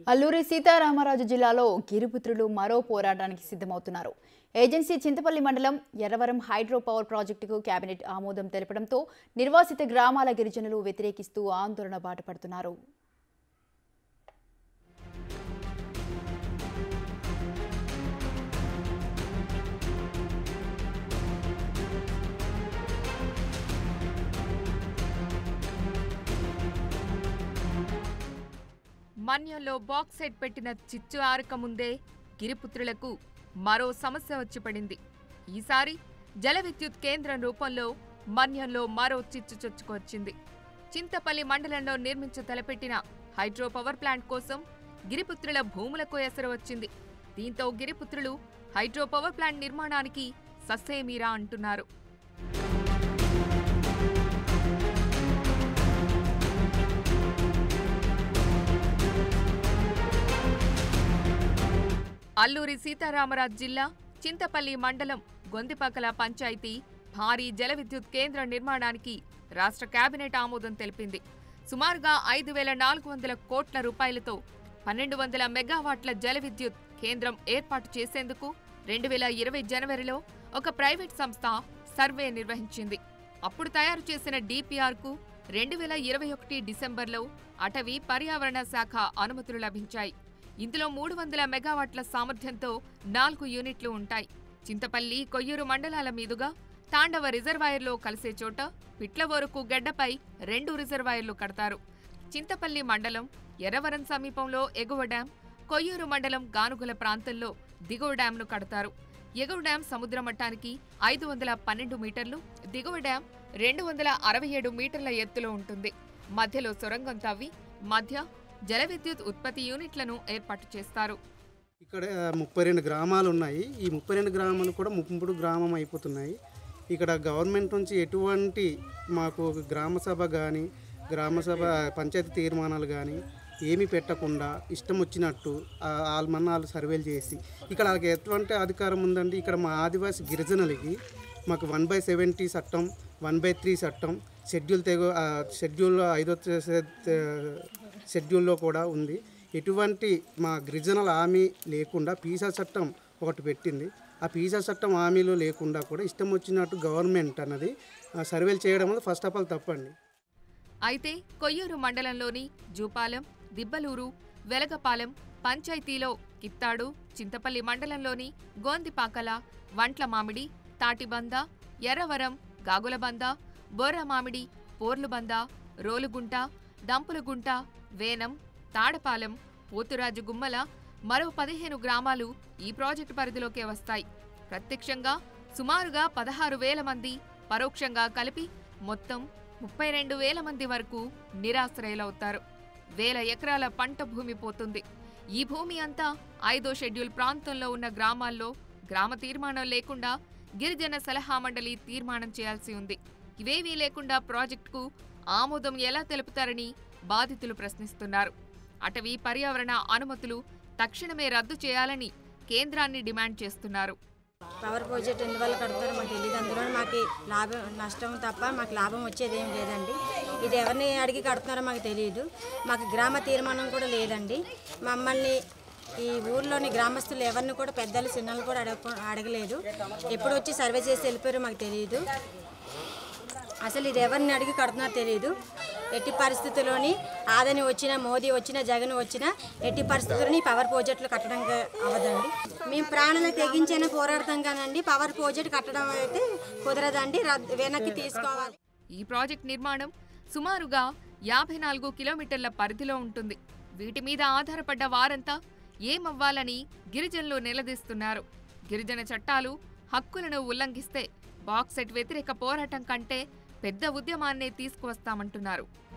అల్లూరి సీతారామరాజు జిల్లాలో గిరిపుత్రులు మరో పోరాటానికి సిద్ధమవుతున్నారు ఏజెన్సీ చింతపల్లి మండలం ఎర్రవరం హైడ్రో పవర్ ప్రాజెక్టుకు కేబినెట్ ఆమోదం తెలపడంతో నిర్వాసిత గ్రామాల గిరిజనులు వ్యతిరేకిస్తూ ఆందోళన బాటపడుతున్నారు మన్యంలో బాక్స్ సెట్ పెట్టిన చిచ్చు ఆరక ముందే గిరిపుత్రులకు మరో సమస్య వచ్చి పడింది ఈసారి జల విద్యుత్ కేంద్రం రూపంలో మన్యంలో మరో చిచ్చు చొచ్చుకొచ్చింది చింతపల్లి మండలంలో నిర్మించ తలపెట్టిన హైడ్రో పవర్ ప్లాంట్ కోసం గిరిపుత్రుల భూములకు ఎసరు వచ్చింది దీంతో గిరిపుత్రులు హైడ్రో పవర్ ప్లాంట్ నిర్మాణానికి సస్సేమీరా అంటున్నారు అల్లూరి సీతారామరాజు జిల్లా చింతపల్లి మండలం గొందిపకల పంచాయతీ భారీ జల విద్యుత్ కేంద్రం నిర్మాణానికి రాష్ట్ర కేబినెట్ ఆమోదం తెలిపింది సుమారుగా ఐదు వేల నాలుగు వందల కోట్ల రూపాయలతో పన్నెండు వందల మెగావాట్ల జల విద్యుత్ కేంద్రం ఏర్పాటు చేసేందుకు రెండు వేల ఇరవై జనవరిలో ఒక ప్రైవేట్ సంస్థ సర్వే నిర్వహించింది అప్పుడు తయారు చేసిన డిపిఆర్కు రెండు వేల ఇరవై ఒకటి డిసెంబర్లో అటవీ పర్యావరణ శాఖ అనుమతులు లభించాయి ఇందులో మూడు వందల మెగావాట్ల సామర్థ్యంతో నాలుగు యూనిట్లు ఉంటాయి చింతపల్లి కొయ్యూరు మండలాల మీదుగా తాండవ రిజర్వాయర్లో కలిసే చోట పిట్లవరకు గడ్డపై రెండు రిజర్వాయర్లు కడతారు చింతపల్లి మండలం ఎర్రవరం సమీపంలో ఎగువ డ్యాం కొయ్యూరు మండలం గానుగుల ప్రాంతంలో దిగువ డ్యాంను కడతారు ఎగువ డ్యాం సముద్ర మట్టానికి ఐదు వందల పన్నెండు మీటర్లు దిగువ డ్యాం రెండు వందల అరవై ఏడు మీటర్ల ఎత్తులో ఉంటుంది మధ్యలో సొరంగం తవ్వి మధ్య జల విద్యుత్ ఉత్పత్తి యూనిట్లను ఏర్పాటు చేస్తారు ఇక్కడ ముప్పై రెండు గ్రామాలు ఉన్నాయి ఈ ముప్పై రెండు గ్రామాలు కూడా ముప్పుడు గ్రామం అయిపోతున్నాయి ఇక్కడ గవర్నమెంట్ నుంచి ఎటువంటి మాకు గ్రామ సభ కానీ గ్రామ సభ పంచాయతీ తీర్మానాలు కానీ ఏమీ పెట్టకుండా ఇష్టం వచ్చినట్టు వాళ్ళ మన వాళ్ళు సర్వేలు చేసి ఇక్కడ వాళ్ళకి ఎటువంటి అధికారం ఉందండి ఇక్కడ మా ఆదివాసి గిరిజనులకి మాకు వన్ బై సెవెంటీ చట్టం వన్ బై త్రీ చట్టం షెడ్యూల్ తెగ ఆ, షెడ్యూల్ ఐదో తె- తె- షెడ్యూల్లో కూడా ఉంది ఎటువంటి మా గిరిజనుల హామీ లేకుండా పీసా చట్టం ఒకటి పెట్టింది ఆ పీసా చట్టం హామీలు లేకుండా కూడా ఇష్టం వచ్చినట్టు గవర్నమెంట్ అన్నది ఆ, సర్వేలు చేయడం వల్ల ఫస్ట్ ఆఫ్ ఆల్ తప్పండి అయితే కొయ్యూరు మండలంలోని జూపాలెం దిబ్బలూరు వెలగపాలెం పంచాయతీలో కిత్తాడు చింతపల్లి మండలంలోని గోందిపాకల వంట్ల మామిడి తాటిబంద ఎర్రవరం గాగులబంద బోర్రమామిడి పోర్లుబంద రోలుగుంట దంపులగుంట వేనం తాడపాలెం పోతురాజు గుమ్మల మరో పదిహేను గ్రామాలు ఈ ప్రాజెక్టు పరిధిలోకే వస్తాయి ప్రత్యక్షంగా సుమారుగా పదహారు వేల మంది పరోక్షంగా కలిపి మొత్తం ముప్పై రెండు వేల మంది వరకు నిరాశ్రయులవుతారు వేల ఎకరాల పంట భూమి పోతుంది ఈ భూమి అంతా ఐదో షెడ్యూల్ ప్రాంతంలో ఉన్న గ్రామాల్లో గ్రామ తీర్మానం లేకుండా గిరిజన సలహా మండలి తీర్మానం చేయాల్సి ఉంది ఇవేవీ లేకుండా ప్రాజెక్టుకు ఆమోదం ఎలా తెలుపుతారని బాధితులు ప్రశ్నిస్తున్నారు అటవీ పర్యావరణ అనుమతులు తక్షణమే రద్దు చేయాలని కేంద్రాన్ని డిమాండ్ చేస్తున్నారు పవర్ ప్రాజెక్ట్ ఎందువల్ల కడతారో మాకు తెలియదు అందులో మాకు లాభం నష్టం తప్ప మాకు లాభం వచ్చేది ఏం లేదండి ఇది ఎవరిని అడిగి కడుతున్నారో మాకు తెలియదు మాకు గ్రామ తీర్మానం కూడా లేదండి మమ్మల్ని ఈ ఊర్లోని గ్రామస్తులు ఎవరిని కూడా పెద్దలు చిన్నలు కూడా అడగ అడగలేదు ఎప్పుడు వచ్చి సర్వే చేసి వెళ్ళిపోయారో మాకు తెలియదు అసలు ఇది ఎవరిని అడిగి కడుతున్నారో తెలియదు ఎట్టి పరిస్థితుల్లోని ఆదని వచ్చినా మోదీ వచ్చినా జగన్ వచ్చినా ఎట్టి పరిస్థితుల్లోని పవర్ ప్రాజెక్టులు కట్టడం అవ్వదండి మేము ప్రాణాలు తెగించైనా పోరాడతాం కానండి పవర్ ప్రాజెక్ట్ కట్టడం అయితే కుదరదండి రద్దు వెనక్కి తీసుకోవాలి ఈ ప్రాజెక్ట్ నిర్మాణం సుమారుగా యాభై నాలుగు కిలోమీటర్ల పరిధిలో ఉంటుంది వీటి మీద ఆధారపడ్డ వారంతా ఏమవ్వాలని గిరిజనులు నిలదీస్తున్నారు గిరిజన చట్టాలు హక్కులను ఉల్లంఘిస్తే బాక్సెట్ వ్యతిరేక పోరాటం కంటే పెద్ద ఉద్యమాన్నే తీసుకువస్తామంటున్నారు